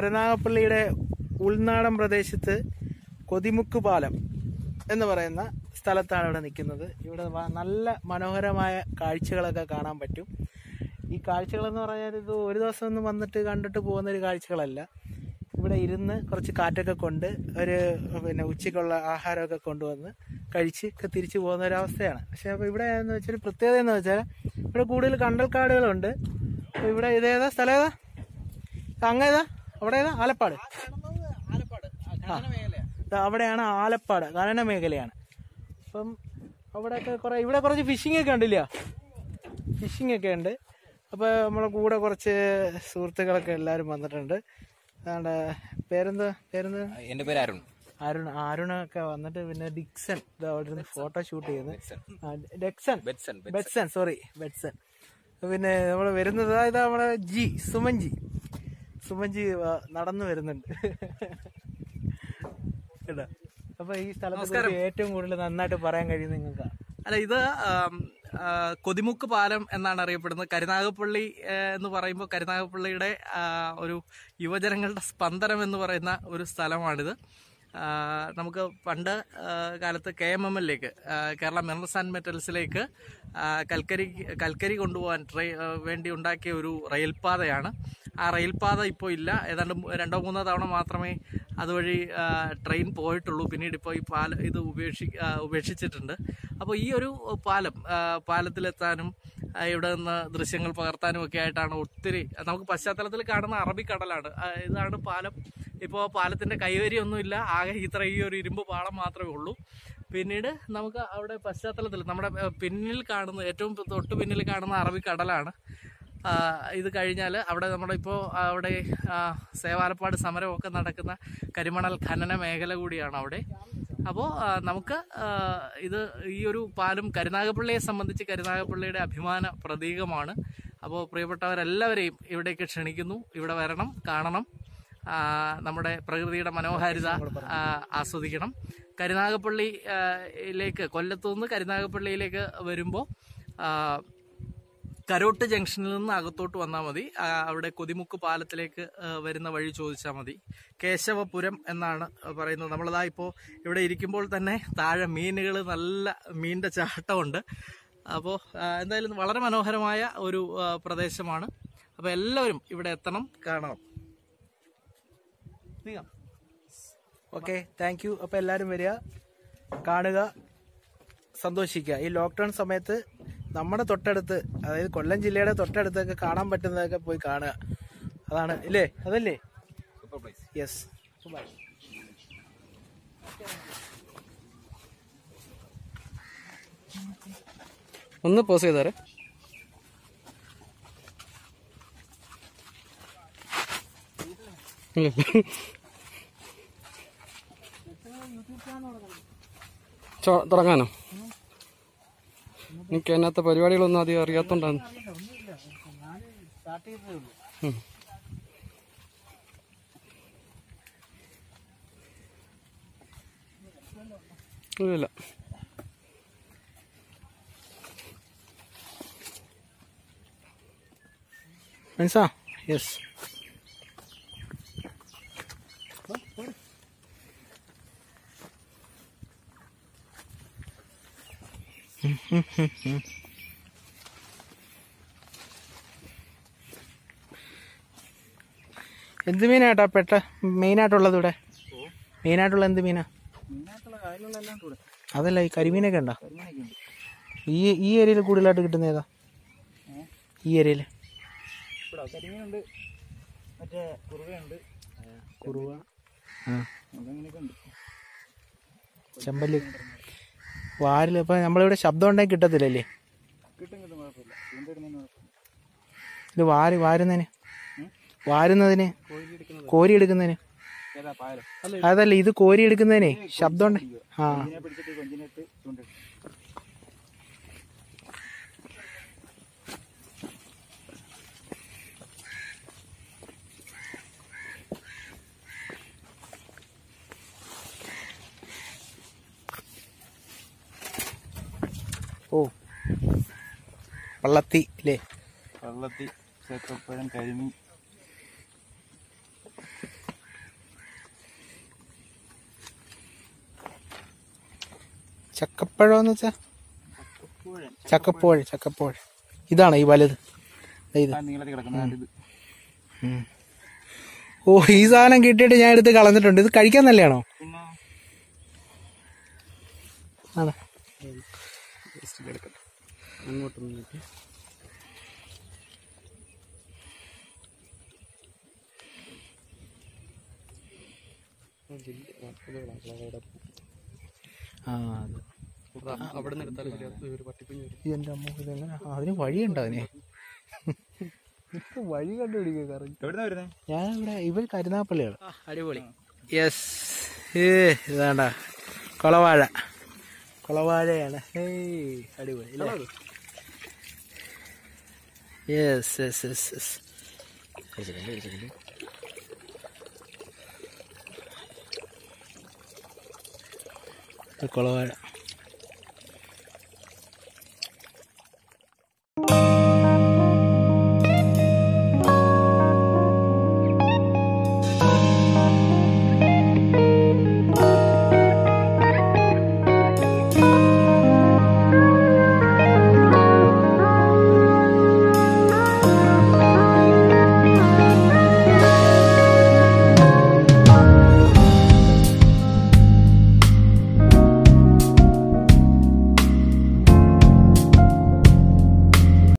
കരുനാഗപ്പള്ളിയുടെ ഉൾനാടൻ പ്രദേശത്ത് കൊതിമുക്ക് പാലം എന്ന് പറയുന്ന സ്ഥലത്താണ് ഇവിടെ നിൽക്കുന്നത് ഇവിടെ വ- നല്ല മനോഹരമായ കാഴ്ചകളൊക്കെ കാണാൻ പറ്റും ഈ കാഴ്ചകളെന്ന് പറഞ്ഞാൽ ഇത് ഒരു ദിവസം ഒന്നും വന്നിട്ട് കണ്ടിട്ട് പോകുന്ന ഒരു കാഴ്ചകളല്ല ഇവിടെ ഇരുന്ന് കുറച്ച് കാറ്റൊക്കെ കൊണ്ട് ഒരു പിന്നെ ഉച്ചയ്ക്കുള്ള ആഹാരമൊക്കെ കൊണ്ടുവന്ന് കഴിച്ച് ഒക്കെ തിരിച്ചു പോകുന്ന ഒരു അവസ്ഥയാണ് പക്ഷെ അപ്പോൾ ഇവിടെ എന്ന് വെച്ചാൽ പ്രത്യേകത എന്ന് വെച്ചാൽ ഇവിടെ കൂടുതൽ കണ്ടൽക്കാടുകളുണ്ട് അപ്പോൾ ഇവിടെ ഇതേതാ സ്ഥലം ഏതാ അങ്ങേതാ അവിടെ ഏതാ ആലപ്പാട് ദാ അവിടെയാണ് ആലപ്പാട് ഖനന മേഖലയാണ് അപ്പം അവിടെയൊക്കെ കുറെ ഇവിടെ കുറച്ച് ഫിഷിംഗ് ഒക്കെ ഉണ്ടില്ല ഫിഷിംഗ് ഒക്കെ ഉണ്ട് അപ്പോൾ നമ്മളെ കൂടെ കുറച്ച് സുഹൃത്തുക്കളൊക്കെ എല്ലാവരും വന്നിട്ടുണ്ട് അതാണ്ട് പേരെന്താ പേരെന്താ എന്റെ പേര് അരുൺ അരുൺ അരുണൊക്കെ വന്നിട്ട് പിന്നെ ഡിക്സൺ ഇത് അവിടെ നിന്ന് ഫോട്ടോ ഷൂട്ട് ചെയ്യുന്നത് ആ, ഡെക്സൺ ബെറ്റ്സൺ ബെറ്റ്സൺ സോറി ബെറ്റ്സൺ പിന്നെ നമ്മൾ വരുന്നത് ഇതാ നമ്മുടെ ജി സുമൻജി സുമൻജി വ- നടന്നു വരുന്നുണ്ട് കേട്ടോ അപ്പൊ ഈ സ്ഥലത്തെ കുറിച്ച് ഏറ്റവും കൂടുതൽ നന്നായിട്ട് പറയാൻ കഴിയുന്നത് നിങ്ങൾക്ക് അല്ല ഇത് ആം, ആ, കൊതിമുക്ക് പാലം എന്നാണ് അറിയപ്പെടുന്നത് കരുനാഗപ്പള്ളി ആ, എന്ന് പറയുമ്പോൾ കരുനാഗപ്പള്ളിയുടെ ആ, ഒരു യുവജനങ്ങളുടെ സ്പന്ദനം എന്ന് പറയുന്ന ഒരു സ്ഥലമാണിത് ആ, നമുക്ക് പണ്ട് ആ, കാലത്ത് കെ എം എം എല്ലിലേക്ക് കേരള മിനറൽസ് ആൻഡ് മെറ്റൽസിലേക്ക് ആ, കൽക്കരി കൽക്കരി കൊണ്ടുപോകാൻ ട്രെയിൻ വേണ്ടി ഉണ്ടാക്കിയ ഒരു റെയിൽപാതയാണ് ആ റെയിൽപാത ഇപ്പോൾ ഇല്ല ഏതാണ്ട് മൂ- രണ്ടോ മൂന്നോ തവണ മാത്രമേ അതുവഴി ആ, ട്രെയിൻ പോയിട്ടുള്ളൂ പിന്നീട് ഇപ്പോൾ ഈ പാലം ഇത് ഉപേക്ഷി ആ, ഉപേക്ഷിച്ചിട്ടുണ്ട് അപ്പോൾ ഈ ഒരു പാലം ആ, പാലത്തിലെത്താനും ആ, ഇവിടെ നിന്ന് ദൃശ്യങ്ങൾ പകർത്താനും ഒക്കെ ആയിട്ടാണ് ഒത്തിരി നമുക്ക് പശ്ചാത്തലത്തിൽ കാണുന്ന അറബിക്കടലാണ് ആ, ഇതാണ് പാലം ഇപ്പോൾ പാലത്തിന്റെ കൈവരിയൊന്നുമില്ല ആകെ ഇത്ര ഈ ഒരു ഇരുമ്പ് പാളം മാത്രമേ ഉള്ളൂ പിന്നീട് നമുക്ക് അവിടെ പശ്ചാത്തലത്തിൽ നമ്മുടെ ആ, പിന്നിൽ കാണുന്ന ഏറ്റവും തൊട്ട് പിന്നിൽ കാണുന്ന അറബിക്കടലാണ് ആ, ഇത് കഴിഞ്ഞാൽ അവിടെ നമ്മുടെ ഇപ്പോൾ അവിടെ ആ, സേവാലപ്പാട് സമരമൊക്കെ നടക്കുന്ന കരിമണൽ ഖനന മേഖല കൂടിയാണ് അവിടെ അപ്പോൾ നമുക്ക് ആ, ഇത് ഈ ഒരു പാലം കരുനാഗപ്പള്ളിയെ സംബന്ധിച്ച് കരുനാഗപ്പള്ളിയുടെ അഭിമാന പ്രതീകമാണ് അപ്പോൾ പ്രിയപ്പെട്ടവരെല്ലാവരെയും ഇവിടേക്ക് ക്ഷണിക്കുന്നു ഇവിടെ വരണം കാണണം ആ, നമ്മുടെ പ്രകൃതിയുടെ മനോഹാരിത ആ, ആസ്വദിക്കണം കരുനാഗപ്പള്ളി ആ, യിലേക്ക് കൊല്ലത്തുനിന്ന് കരുനാഗപ്പള്ളിയിലേക്ക് വരുമ്പോൾ കരോട്ട് ജംഗ്ഷനിൽ നിന്ന് അകത്തോട്ട് വന്നാൽ മതി ആ, അവിടെ കൊതിമുക്ക് പാലത്തിലേക്ക് ആ, വരുന്ന വഴി ചോദിച്ചാൽ മതി കേശവപുരം എന്നാണ് പറയുന്നത് നമ്മളതാ ഇപ്പോൾ ഇവിടെ ഇരിക്കുമ്പോൾ തന്നെ താഴെ മീനുകൾ നല്ല മീനിന്റെ ചാട്ടമുണ്ട് അപ്പോൾ എന്തായാലും വളരെ മനോഹരമായ ഒരു ആ, പ്രദേശമാണ് അപ്പോൾ എല്ലാവരും ഇവിടെ എത്തണം കാണണം നീങ്ങാം ഓക്കെ താങ്ക് യു അപ്പൊ എല്ലാരും വരിക കാണുക സന്തോഷിക്കുക ഈ ലോക്ക്ഡൌൺ സമയത്ത് നമ്മുടെ തൊട്ടടുത്ത് അതായത് കൊല്ലം ജില്ലയുടെ തൊട്ടടുത്തൊക്കെ കാണാൻ പറ്റുന്നതൊക്കെ പോയി കാണുക അതാണ് ഇല്ലേ അതല്ലേ സൂപ്പർ പ്ലേസ് യെസ് ബൈ ഒന്ന് പോസ് ചെയ്തേരെ തുടങ്ങാനോ എനിക്ക് അതിനകത്ത് പരിപാടികളൊന്നും അധികം അറിയാത്തോണ്ടാണ് സ്റ്റാർട്ട് ചെയ്തതേ ഉള്ളൂ ഇല്ല മനസ്സാ യെസ് എന്ത് മീനാട്ടാ പെട്ട മെയിനായിട്ടുള്ളത് ഇവിടെ മെയിനായിട്ടുള്ള എന്ത് മീനാ അതല്ല ഈ കരിമീനൊക്കെ ഉണ്ടോ ഈ ഈ ഏരിയയിൽ കൂടുതലായിട്ട് കിട്ടുന്ന ഏതാ ഈ ഏരിയയിൽ കരിമീനുണ്ട് മറ്റേ കുറുവയുണ്ട് കുറുവ ആ അങ്ങനെയൊക്കെ ഉണ്ട് ചെമ്പല്ലി വാരിൽ ഇപ്പൊ നമ്മളിവിടെ ശബ്ദം ഉണ്ടെങ്കിൽ കിട്ടത്തില്ലല്ലേ കിട്ടും കിട്ടും കുഴപ്പമില്ല ചൂണ്ടിടുന്നതിന് കുഴപ്പമില്ല ഇത് വാരി വാരുന്നതിന് വാരുന്നതിന് കോരി എടുക്കുന്നതിന് ഏതാ പായലോ അതല്ല ഇത് കോരി എടുക്കുന്നതിനെ ശബ്ദം ഉണ്ട് ആ കൊഞ്ചിനെ പിടിച്ചിട്ട് കൊഞ്ചിനിട്ട് ചൂണ്ടിടും ഓ വള്ളത്തി അല്ലേ വെള്ളത്തി ചേക്കപ്പഴം കരിമീൻ ചക്കപ്പഴം എന്ന് വെച്ചാ ചക്കപ്പോഴ ചക്കപ്പോഴ ഇതാണ് ഈ വലുത് ദേ ഇത് ആ നീളത്തിൽ കിടക്കുന്ന ഇത് ഉം. ഓ ഈ സാധനം കിട്ടിയിട്ട് ഞാൻ എടുത്ത് കളഞ്ഞിട്ടുണ്ട് ഇത് കഴിക്കാൻ നല്ലതാണോ പിന്നെ ആണ് അങ്ങോട്ട് നീട്ടി ആ അത് അവിടെ നിന്ന് എടുത്താൽ മതി അത് ഒരു പട്ടിക്കുഞ്ഞ് വരും ഇതെന്റെ അമ്മ ഇതെങ്ങനെ ആ, അതിന് വഴിയുണ്ടോ അതിന് വഴി കണ്ടുപിടിക്കുക കറക്റ്റ് എവിടുന്നാ വരുന്നത് ഞാൻ ഇവിടെ ഇവർ കരുനാപ്പള്ളിയാണ് അടിപൊളി യെസ് ഏ ഇതാണ്ട കൊളവാഴ കൊളവാഴയാണ് ഏയ് അടിപൊളി യെസ് യെസ് യെസ് യെസ് കൊളവാഴ